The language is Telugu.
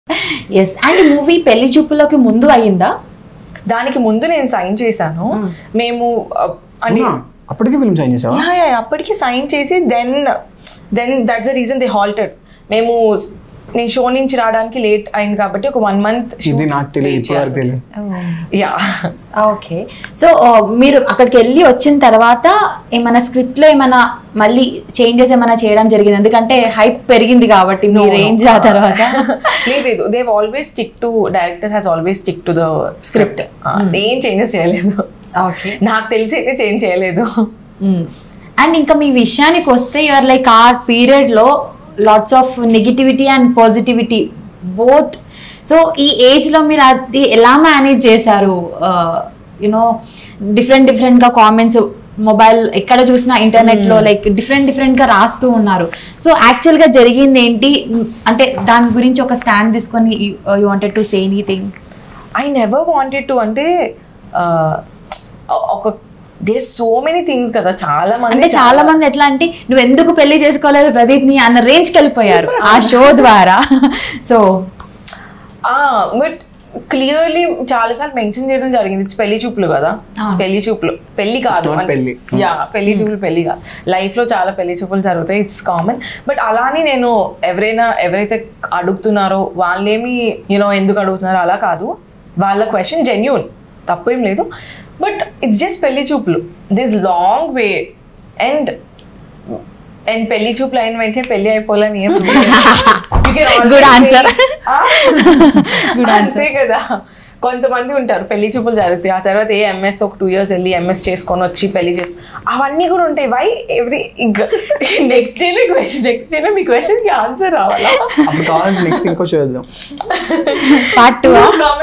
ఎస్ అండ్ మూవీ పెళ్లి చూపులోకి ముందు అయ్యిందా దానికి ముందు నేను సైన్ చేశాను మేము uh, అంటే అవునా? అప్పటికే ఫిల్మ్ సైన్ చేసావా యా, యా, అప్పటికి సైన్ చేసి then then that's the reason they halted మేము నేను షో నుంచి రావడానికి లేట్ అయింది కాబట్టి ఒక వన్ మంత్ ఇది నాకు తెలియదు ఇప్పటివరకు తెలియదు యా ఓకే సో మీరు అక్కడికి వెళ్ళి వచ్చిన తర్వాత ఏమైనా స్క్రిప్ట్ లో ఏమైనా మళ్ళీ చేంజెస్ ఏమైనా చేయడం జరిగింది ఎందుకంటే హైప్ పెరిగింది కాబట్టి మీ రేంజ్ ఆ తర్వాత లేదు లేదు they always stick to director has always stick to the Script. ఏం చేంజెస్ చేయలేదు ఓకే నాకు తెలిసి అయితే చేంజ్ చేయలేదు అండ్ ఇంకా మీ విషయానికి వస్తే యువర్ లైక్ ఆ పీరియడ్ లో lots of negativity and positivity both so ఈ ఏజ్ లో మీరు అది ఎలా మేనేజ్ చేశారు యునో డిఫరెంట్ డిఫరెంట్ గా కామెంట్స్ మొబైల్ ఎక్కడ చూసినా ఇంటర్నెట్ లో లైక్ డిఫరెంట్ డిఫరెంట్ గా రాస్తూ ఉన్నారు సో యాక్చువల్ గా జరిగింది ఏంటి అంటే దాని గురించి ఒక స్టాండ్ తీసుకొని you wanted to say anything I never wanted to అంటే uh, ఒక దే సో మెనీ థింగ్స్ కదా చాలా మంది అంటే చాలా మంది ఎట్లా అంటే నువ్వు ఎందుకు పెళ్లి చేసుకోలేదు ప్రదీప్ ని అన్న రేంజ్ కి వెళ్ళిపోయారు ఆ షో ద్వారా సో బట్ క్లియర్లీ చాలా సార్లు మెన్షన్ చేయడం జరిగింది ఇట్స్ పెళ్లి చూపులు కదా అవును. పెళ్లి చూపులు పెళ్లి కాదు It's not పెళ్లి. యా పెళ్లి చూపులు పెళ్లి కాదు లైఫ్ లో చాలా పెళ్లి చూపులు జరుగుతాయి ఇట్స్ కామన్ బట్ అలానే నేను ఎవరైనా ఎవరైతే అడుగుతున్నారో వాళ్ళేమి యూనో ఎందుకు అడుగుతున్నారో అలా కాదు వాళ్ళ క్వశ్చన్ జెన్యున్ తప్పేం లేదు బట్ ఇట్స్ జస్ట్ పెళ్లి చూపులు this long way and and పెళ్లి చూపులు అయిన వెంటనే పెళ్లి అయిపోవాలని ఏం rule లేదు. You can always Good answer. say, "Ah." Good అంతే కదా కొంతమంది ఉంటారు పెళ్లి చూపులు జరుగుతాయి ఆ తర్వాత ఏ ఎంఎస్ ఒక టూ ఇయర్స్ వెళ్ళి ఎంఎస్ చేసుకొని వచ్చి పెళ్లి చేసి అవన్నీ కూడా ఉంటాయి వై ఎవ్రీ నెక్స్ట్ డేనే క్వశ్చన్ నెక్స్ట్ డేనే మీ క్వశ్చన్ కి ఆన్సర్ రావాలా అప్పుడు కావాలంటే నెక్స్ట్ ఇంకో చూద్దాం పార్ట్ టూ కామెంట్